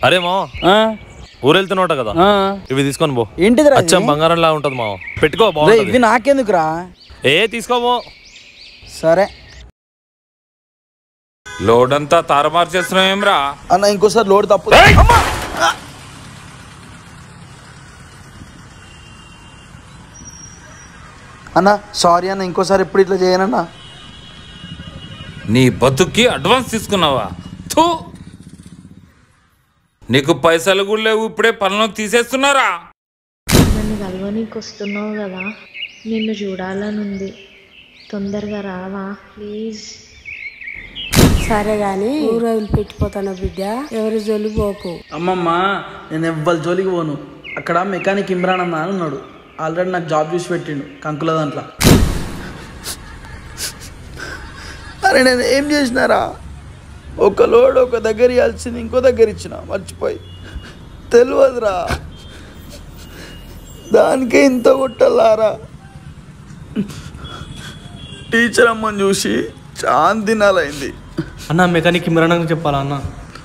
అరే మావ ఆ, ఊరు వెళ్తున్నావు కదా ఆ. ఇవి తీసుకొని పో ఏంటిదిరా ఇది? అచ్చం బంగారం లా ఉంటది మావ పెట్టుకో రేయ్, బాగుంటది ఇవి నాకెందుకురా ఏ తీసుకోబో సరే లోడ్ అంతా తారుమారు చేస్తున్నావు ఏమ్రా అన్న ఇంకోసారి లోడ్ తప్పు అన్న సారీ అన్న ఇంకోసారి ఎప్పుడు ఇట్లా చేయనన్నా నీ బతుక్కి అడ్వాన్స్ తీసుకున్నావా థూ నీకు పైసలు కూడా లేవు ఇప్పుడే పనులు తీసేస్తున్నారా నన్ను కలవనీకి వస్తున్నావు కదా నిన్ను చూడాలనుంది తొందరగా రావా ప్లీజ్ సరే గాని ఊరు వదిలిపెట్టిపోతాను బిడ్డ ఎవరి జోలి పోకు అమ్మమ్మ నేను ఎవ్వరి జోలికి పోను అక్కడ మెకానిక్ ఇమ్రాన్ అన్న అని ఉన్నాడు ఆల్రెడీ నాకు జాబ్ చూసి పెట్టిండు కంకుల దాంట్లో అరే నేను ఏం చేసినారా ఒక లోడ్ ఒక దగ్గర ఇవ్వాల్సింది ఇంకో దగ్గర ఇచ్చిన మర్చిపోయి తెలియదురా దానికే ఇంత కొట్టలారా టీచర్ అమ్మని చూసి చాలా దినాలైంది అన్న మెకానిక్ ఇమ్రాన్ చెప్పాలా అన్న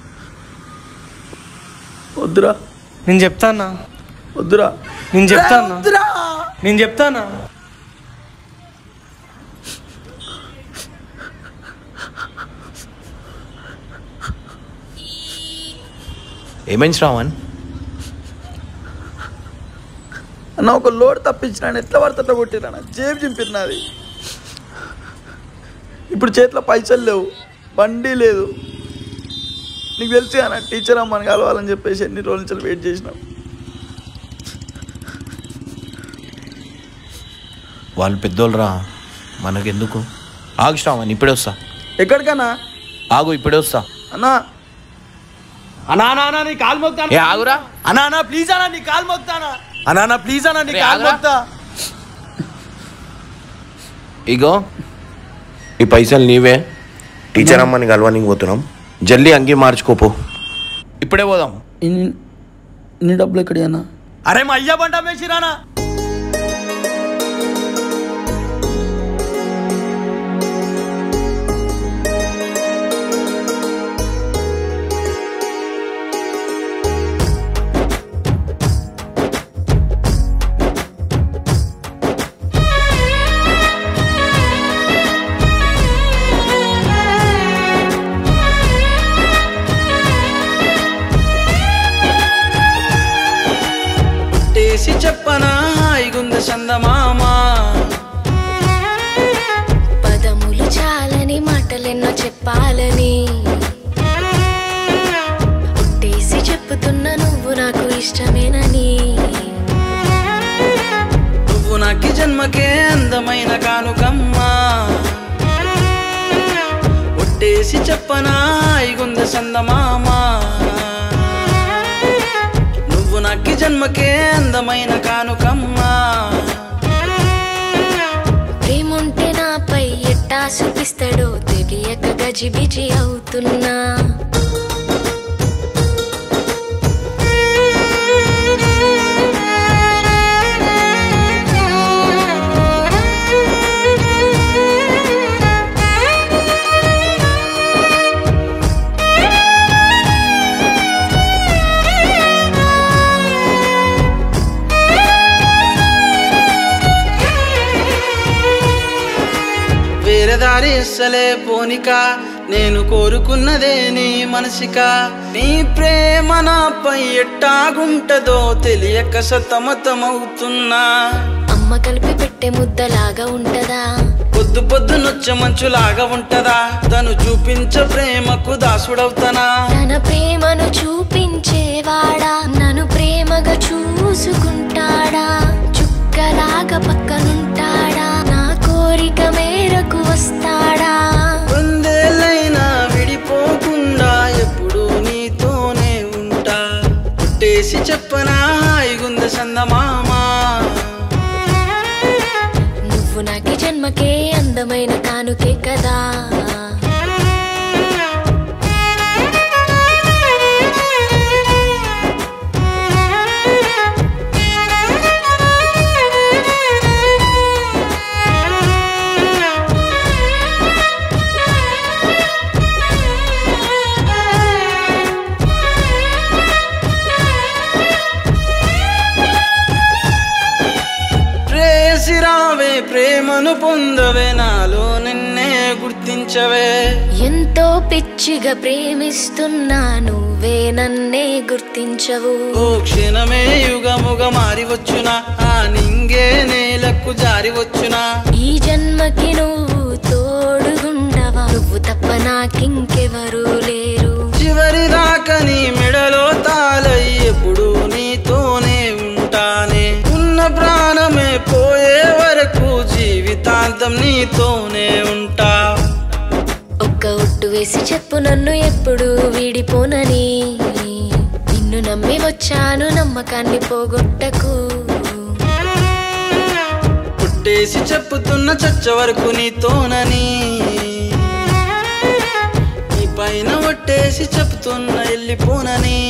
వద్దురా నేను చెప్తా అన్న వద్దురా నేను చెప్తా అన్న వద్దురా నేను చెప్తానా ఏమైంది శ్రావణ్ అన్న ఒక లోడ్ తప్పించిన ఎట్లా పడితే అట్లా కొట్టిరా జేబు చింపినది ఇప్పుడు చేతిలో పైసలు లేవు బండి లేదు నీకు తెలుసు అన్న టీచర్ అమ్మని కలవాలని చెప్పేసి ఎన్ని రోజుల నుంచి వెయిట్ చేసినాం వాళ్ళు పెద్దోళ్ళరా మనకెందుకు ఆగు శ్రావణ్ ఇప్పుడే వస్తా ఎక్కడికన్నా ఆగు ఇప్పుడే వస్తా అన్నా అన్నా అన్నా అన్నా నీ కాలు మోగుతాను ఏ ఆగురా అన్నా అన్నా ప్లీజ్ అన్నా నీ కాలు మోగుతానా అన్నా అన్నా ప్లీజ్ అన్నా నీ రే, కాలు ఆగురా. మోగుతా ఇగో ఈ పైసలు నీవే టీచర్ అమ్మని కలవనికి పోతున్నాం జల్దీ అంగి మార్చుకోపో ఇప్పుడే పోదాం ఇన్ని ఇన్ని డబ్బులు ఎక్కడి అన్నా అరే మా అయ్య బంట మేసిరానా టేసి చెప్పనా హాయిగుంద చందమామా పదములు చాలని మాటలెన్నో చెప్పాలని ఒట్టేసి చెప్పుతున్న నువ్వు నాకు ఇష్టమేనని నువ్వు నాకు జన్మకే అందమైన కానుకమ్మా ఒట్టేసి చెప్పనా హాయిగుంద చందమామా నువ్వు నాకు జన్మకే అందమైన కానుకమ్మా ప్రేముంటే నాపై ఎట్టా చూపిస్తాడో తెలియక గజిబిజి అవుతున్నా వేరే దారి ఇస్తలే పోనిక నేను కోరుకున్నదే నీ మనసిక నీ ప్రేమ నాపై ఎట్టాగుంటదో తెలియక సతమతమవుతున్నా అమ్మ కలిపి పెట్టే ముద్దలాగా ఉంటదా పొద్దు పొద్దు నొచ్చ మంచులాగా ఉంటదా తను చూపించ ప్రేమకు దాసుడవుతానా తన ప్రేమను చూపించేవాడా నన్ను ప్రేమగా చూసుకుంటాడా చుక్కలాగా పక్కనుంటాడా నా కోరిక మేరకు వస్తాడా వందేళ్ళైనా విడిపోకుండా ఎప్పుడు నీతోనే ఉంటా పుట్టేసి చెప్పనా హాయిగుంద సందమామా నువ్వు నాకి జన్మకే అందమైన కానుకే కదా ప్రేమను పొందవే నాలో నిన్నే గుర్తించవే ఎంతో పిచ్చిగా ప్రేమిస్తున్నా నువ్వే నన్నే గుర్తించవు ఓ క్షణమే యుగముగ మారి వచ్చునా ఆ నింగే నేలకు జారి వచ్చునా ఈ జన్మకి నువ్వు తోడుగుండవా నువ్వు తప్ప నాకింకెవరూ లేరు చివరి దాకా నీ మెడలో తాళై ఎప్పుడు నీతోనే ఉంటానే ఉన్న ప్రాణమే పోయే వరకు జీవితాంతం నీతోనే ఉంటా ఒక్క ఒట్టు వేసి చెప్పు నన్ను ఎప్పుడు వీడిపోనని నిన్ను నమ్మి వచ్చాను నమ్మకాన్ని పోగొట్టకు పుట్టేసి చెప్పుతున్న చచ్చ వరకు నీతోనని నీ పైన ఒట్టేసి చెప్తున్న వెళ్ళిపోనని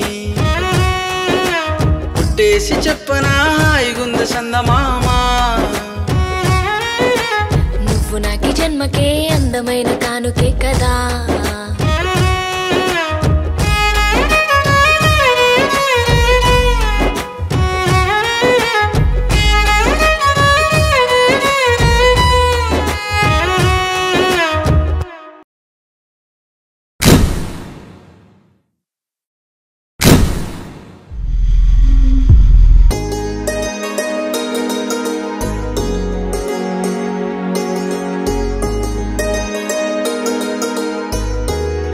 పుట్టేసి చెప్పనా హాయిగుంది సందమామా నువ్వు నాకి జన్మకే అందమైన కానుకే కదా